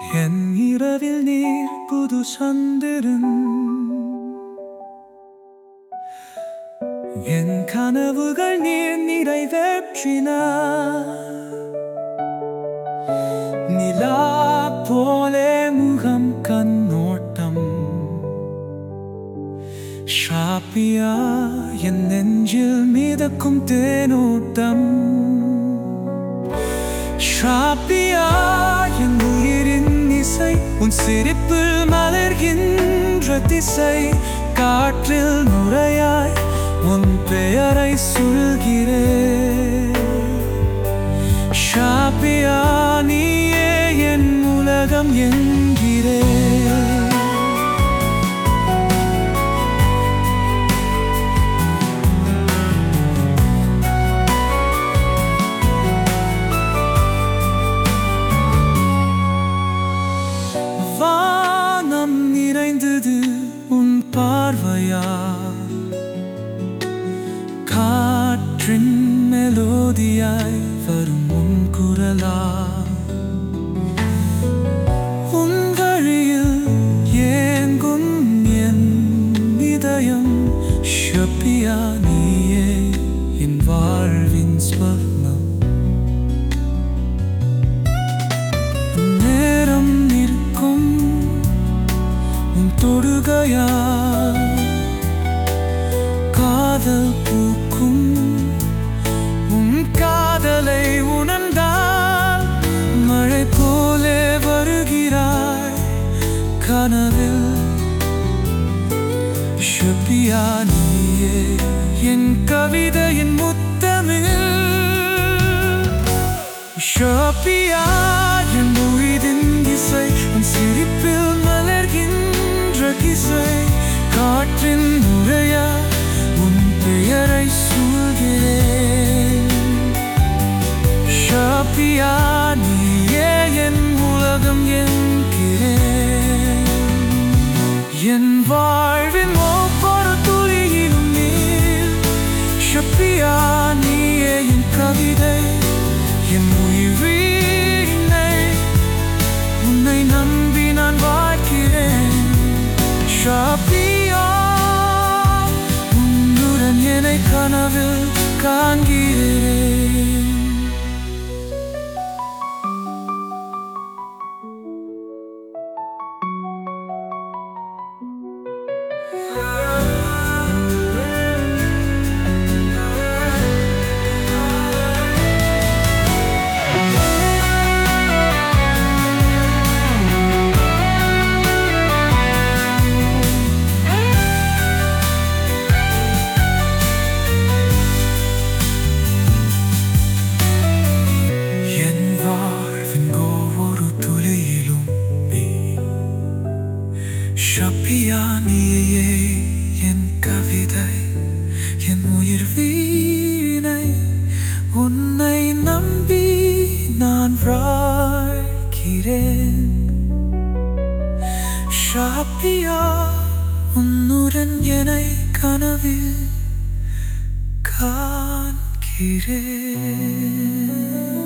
என் இரவில் நீர் புது சந்திரன் என் கனவுகள் நீர் நிறைவேற்றினார் நிலா போலே முகம் கண்ணோட்டம் ஷாப்பியா என் நெஞ்சில் மிதக்கும் தேனோட்டம் ஷாப்பியா என் உயிரின் இசை உன் சிரிப்பில் மலர்கின்ற திசை காற்றில் நுரையாய் உன் பெயரை சொல்கிறேன் ஷாப்பியா நீயே என் உலகம் என்கிறேன் வானம் நிறைந்தது உன் பார்வையா காற்றின் மெலோதியாய் வரும் உன் குரலா உன் வழியில் ஏங்கும் என் இதயம் ஷப்பியா நீயே என் வாழ்வின் ஸ்வர்ணம் நேரம் நிற்கும் உன் தொடுகையா காதல் பூக்கும் உன் காதலை உணர்ந்தால் மழை போலே வருகிறாய் கனவில் ஷபியா நீயே என் கவிதையின் முத்தமிழ் ஷாப்பியா என் உயிரின் இசை உன் சிரிப்பில் மலர்கின்ற கிசை காற்றின் நுரையா உன் பெயரை சொல்கிறேன் ஷாப்பியா நீயே என் உலகம் என்கிறேன் என் வாழ்வின் ஒவ்வொரு துளியிலும் நீர் ஷப்பியா நீயே என் கவிதை என் உயிர் வீணை உன்னை நம்பி நான் வாழ்கிறேன் ஷாப்பியா உன்னுடன் என்னை கனவில் காண்கிறேன் என் வாழ்வின் ஒவ்வொரு துளியிலும் நீ ஷப்பியா நீயே என் கவிதை என் உயிர் வீணை உன்னை நம்பி நான் வாழ்கிறேன் ஷாப்பியா உன்னுடன் என்னை கனவில் காண்கிறேன்